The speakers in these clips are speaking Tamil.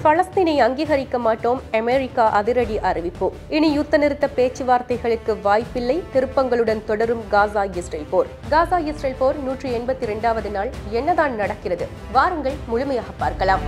பலஸ்தீனை அங்கீகரிக்க மாட்டோம் அமெரிக்கா அதிரடி அறிவிப்பு இனி யுத்த நிறுத்த பேச்சுவார்த்தைகளுக்கு வாய்ப்பில்லை திருப்பங்களுடன் தொடரும் காசா இஸ்ரேல் போர் காசா இஸ்ரேல் போர் நூற்றி எண்பத்தி இரண்டாவது நாள் என்னதான் நடக்கிறது வாருங்கள் முழுமையாக பார்க்கலாம்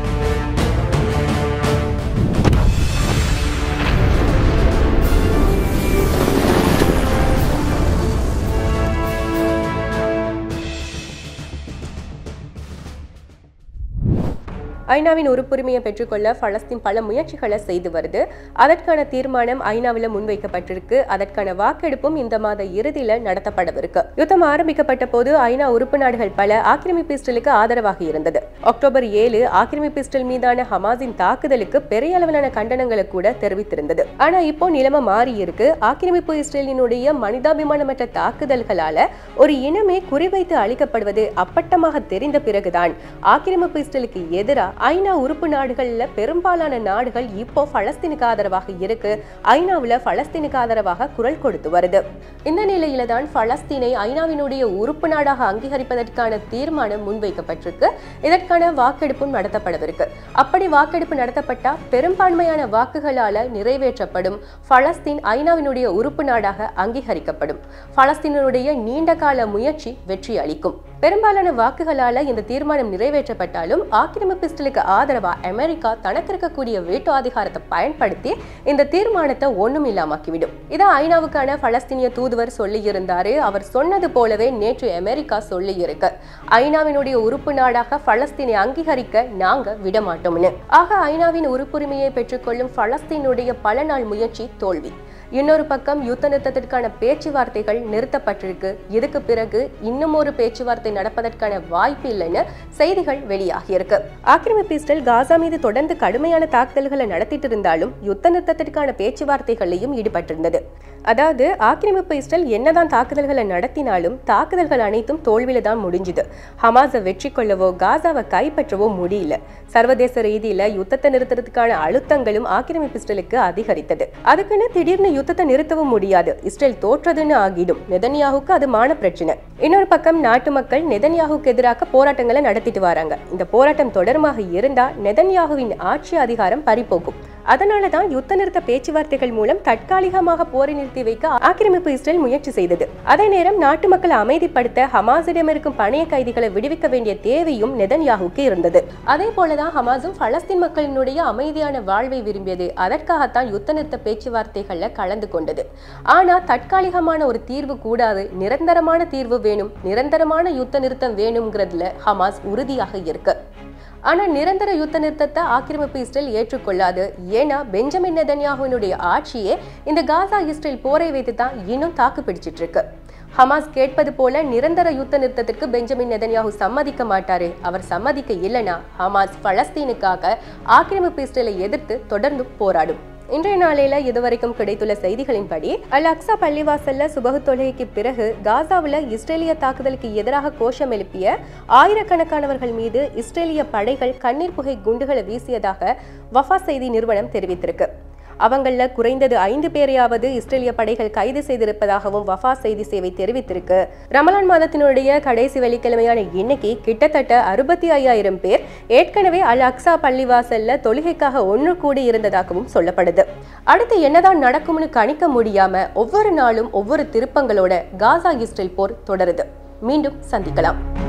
ஐநாவின் உறுப்புரிமையை பெற்றுக்கொள்ள பலஸ்தீன் பல முயற்சிகளை செய்து வருது அதற்கான தீர்மானம் ஐநாவில் முன்வைக்கப்பட்டிருக்கு அதற்கான வாக்கெடுப்பும் இந்த மாத இறுதியில நடத்தப்படவிருக்கு யுத்தம் ஆரம்பிக்கப்பட்ட போது ஐநா உறுப்பு நாடுகள் பல ஆக்கிரமிப்பு இஸ்ரேலுக்கு ஆதரவாக இருந்தது அக்டோபர் ஏழு ஆக்கிரமிப்பு இஸ்ரேல் மீதான ஹமாஸின் தாக்குதலுக்கு பெரிய அளவிலான கண்டனங்களை கூட தெரிவித்திருந்தது ஆனா இப்போ நிலைமை மாறி இருக்கு ஆக்கிரமிப்பு இஸ்ரேலினுடைய மனிதாபிமானமற்ற தாக்குதல்களால ஒரு இனமே குறிவைத்து அளிக்கப்படுவது அப்பட்டமாக தெரிந்த பிறகுதான் ஆக்கிரமிப்பு இஸ்ரேலுக்கு எதிராக ஐநா உறுப்பு நாடுகள்ல பெரும்பாலான நாடுகள் இப்போ பலஸ்தீனுக்கு ஆதரவாக இருக்கு ஐநாவுல பலஸ்தீனுக்கு ஆதரவாக குரல் கொடுத்து வருது இந்த நிலையில தான் பலஸ்தீனை ஐநாவினுடைய உறுப்பு நாடாக அங்கீகரிப்பதற்கான தீர்மானம் முன்வைக்கப்பட்டிருக்கு இதற்கான வாக்கெடுப்பும் நடத்தப்படவிருக்கு அப்படி வாக்கெடுப்பு நடத்தப்பட்டா பெரும்பான்மையான வாக்குகளால நிறைவேற்றப்படும் பலஸ்தீன் ஐநாவினுடைய உறுப்பு நாடாக அங்கீகரிக்கப்படும் பலஸ்தீனுடைய நீண்ட கால முயற்சி வெற்றி அளிக்கும் பெரும்பாலான வாக்குகளால இந்த தீர்மானம் நிறைவேற்றப்பட்டாலும் ஆக்கிரமிப்பு இஸ்ரேலுக்கு ஆதரவா அமெரிக்கா தனக்கு இருக்கக்கூடிய வீட்டு அதிகாரத்தை பயன்படுத்தி இந்த தீர்மானத்தை ஒண்ணும் இல்லாமக்கிவிடும் இதை ஐநாவுக்கான பலஸ்தீனிய தூதுவர் சொல்லியிருந்தாரு அவர் சொன்னது போலவே நேற்று அமெரிக்கா சொல்லி இருக்கு ஐநாவினுடைய உறுப்பு நாடாக பலஸ்தீனை அங்கீகரிக்க நாங்க விட மாட்டோம்னு ஆக ஐநாவின் உறுப்புரிமையை பெற்றுக்கொள்ளும் பலஸ்தீனுடைய பல நாள் முயற்சி தோல்வி இன்னொரு பக்கம் யுத்த நிறுத்தத்திற்கான பேச்சுவார்த்தைகள் நிறுத்தப்பட்டிருக்கு இதுக்கு பிறகு இன்னும் ஒரு பேச்சுவார்த்தை நடப்பதற்கான வாய்ப்பு இல்லைன்னு செய்திகள் வெளியாகியிருக்கு ஆக்கிரமிப்பு இஸ்ரேல் காசா மீது தொடர்ந்து கடுமையான தாக்குதல்களை நடத்திட்டு இருந்தாலும் யுத்த நிறுத்தத்திற்கான பேச்சுவார்த்தைகளையும் ஈடுபட்டிருந்தது அதாவது ஆக்கிரமிப்பு இஸ்ரேல் என்னதான் தாக்குதல்களை நடத்தினாலும் தாக்குதல்கள் அனைத்தும் தோல்வியில தான் முடிஞ்சுது ஹமாஸை வெற்றி கொள்ளவோ காசாவை கைப்பற்றவோ முடியல சர்வதேச ரீதியில யுத்தத்தை நிறுத்துறதுக்கான அழுத்தங்களும் ஆக்கிரமிப்பு இஸ்ரேலுக்கு அதிகரித்தது அதுக்குன்னு திடீர்னு யுத்தத்தை நிறுத்தவும் முடியாது இஸ்ரேல் தோற்றதுன்னு ஆகிடும் நெதன்யாவுக்கு அது மான பிரச்சனை இன்னொரு பக்கம் நாட்டு மக்கள் நெதன்யாவுக்கு எதிராக போராட்டங்களை நடத்திட்டு வராங்க இந்த போராட்டம் தொடருமாக இருந்தா நெதன்யாகுவின் ஆட்சி அதிகாரம் பறிபோகும் அதனால தான் யுத்த நிறுத்த பேச்சுவார்த்தைகள் மூலம் தற்காலிகமாக போரை நிறுத்தி வைக்க ஆக்கிரமிப்பு இஸ்ரேல் முயற்சி செய்தது அதே நேரம் நாட்டு மக்களை அமைதிப்படுத்த ஹமாஸிடம் இருக்கும் பணைய கைதிகளை விடுவிக்க வேண்டிய தேவையும் நெதன்யாகுக்கு இருந்தது அதே போலதான் ஹமாஸும் பலஸ்தீன் மக்களினுடைய அமைதியான வாழ்வை விரும்பியது அதற்காகத்தான் யுத்த நிறுத்த பேச்சுவார்த்தைகள்ல கலந்து கொண்டது ஆனா தற்காலிகமான ஒரு தீர்வு கூடாது நிரந்தரமான தீர்வு வேணும் நிரந்தரமான யுத்த நிறுத்தம் வேணுங்கிறதுல ஹமாஸ் உறுதியாக இருக்கு ஆனா நிரந்தர யுத்த நிறுத்தத்தை ஆக்கிரமிப்பு இஸ்ரேல் ஏற்றுக்கொள்ளாது ஏன்னா பெஞ்சமின் நெதன்யாகுவினுடைய ஆட்சியே இந்த காசா இஸ்ரேல் போரை வைத்து தான் இன்னும் தாக்கு பிடிச்சிட்டு இருக்கு ஹமாஸ் கேட்பது போல நிரந்தர யுத்த நிறுத்தத்திற்கு பெஞ்சமின் நெதன்யாகு சம்மதிக்க மாட்டாரு அவர் சம்மதிக்க இல்லைனா ஹமாஸ் பலஸ்தீனுக்காக ஆக்கிரமிப்பு இஸ்ரேலை எதிர்த்து தொடர்ந்து போராடும் இன்றைய நாளையில இதுவரைக்கும் கிடைத்துள்ள செய்திகளின்படி அல் அக்ஸா பள்ளிவாசல்ல சுபகு தொழுகைக்கு பிறகு காசாவில் இஸ்ரேலிய தாக்குதலுக்கு எதிராக கோஷம் எழுப்பிய ஆயிரக்கணக்கானவர்கள் மீது இஸ்ரேலிய படைகள் கண்ணீர் புகை குண்டுகளை வீசியதாக வஃபா செய்தி நிறுவனம் தெரிவித்திருக்கு அவங்கள குறைந்தது ஐந்து பேரையாவது இஸ்ரேலிய படைகள் கைது செய்திருப்பதாகவும் வஃபா செய்தி சேவை தெரிவித்திருக்கு ரமலான் மாதத்தினுடைய கடைசி வெள்ளிக்கிழமையான இன்னைக்கு கிட்டத்தட்ட அறுபத்தி ஐயாயிரம் பேர் ஏற்கனவே அல் அக்ஸா பள்ளிவாசல்ல தொழுகைக்காக ஒன்று கூடி இருந்ததாகவும் சொல்லப்படுது அடுத்து என்னதான் நடக்கும்னு கணிக்க முடியாம ஒவ்வொரு நாளும் ஒவ்வொரு திருப்பங்களோட காசா இஸ்ரேல் போர் தொடருது மீண்டும் சந்திக்கலாம்